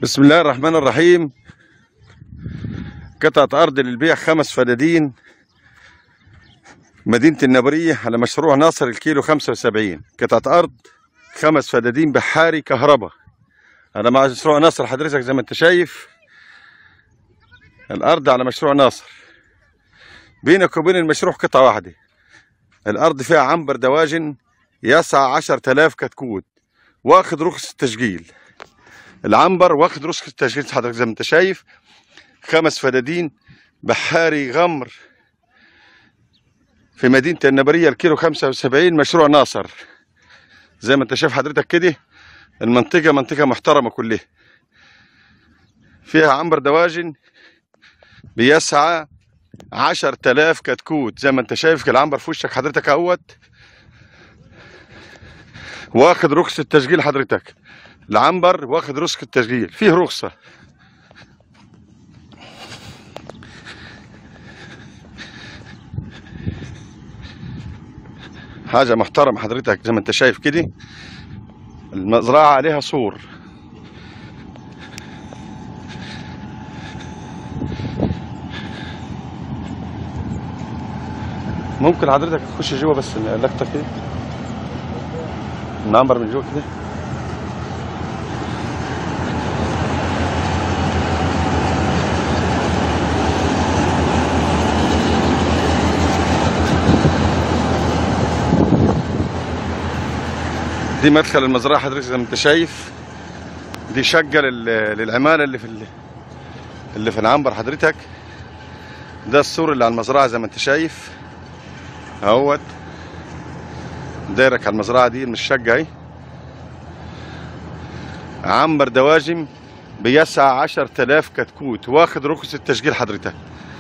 بسم الله الرحمن الرحيم قطعة أرض للبيع خمس فدادين مدينة النبرية على مشروع ناصر الكيلو 75 قطعة أرض خمس فدادين بحاري كهرباء على مشروع ناصر حضرتك زي ما أنت شايف الأرض على مشروع ناصر بينك وبين المشروع قطعة واحدة الأرض فيها عنبر دواجن يسعى 10000 كتكوت واخد رخصة تشغيل العنبر واخد رخصة تشغيل حضرتك زي ما انت شايف خمس فدادين بحاري غمر في مدينة النبرية الكيلو 75 مشروع ناصر زي ما انت شايف حضرتك كده المنطقة منطقة محترمة كلها فيها عنبر دواجن بيسعى 10000 كتكوت زي ما انت شايف العنبر في وشك حضرتك اهوت واخد رخصة تشغيل حضرتك العنبر واخد رخصة تشغيل فيه رخصة حاجة محترمة حضرتك زي ما انت شايف كده المزرعة عليها سور ممكن حضرتك تخش جوه بس اللقطة كده العنبر من جوه كده دي مدخل المزرعه حضرتك زي ما انت شايف دي شقه لل- للعماله اللي في ال- اللي في العنبر حضرتك ده السور اللي على المزرعه زي ما انت شايف اهوت دايرك على المزرعه دي من الشقه اهي عنبر دواجن بيسعى 10000 كتكوت واخد رخصة تشغيل حضرتك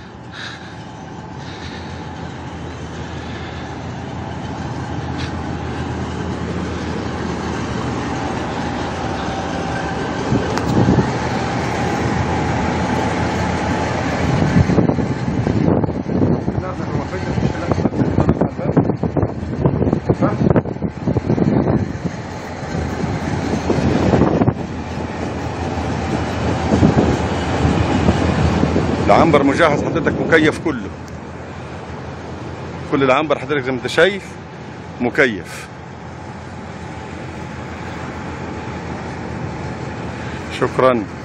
العنبر مجهز حضرتك مكيف كله كل العنبر حضرتك زي ما انت شايف مكيف شكرا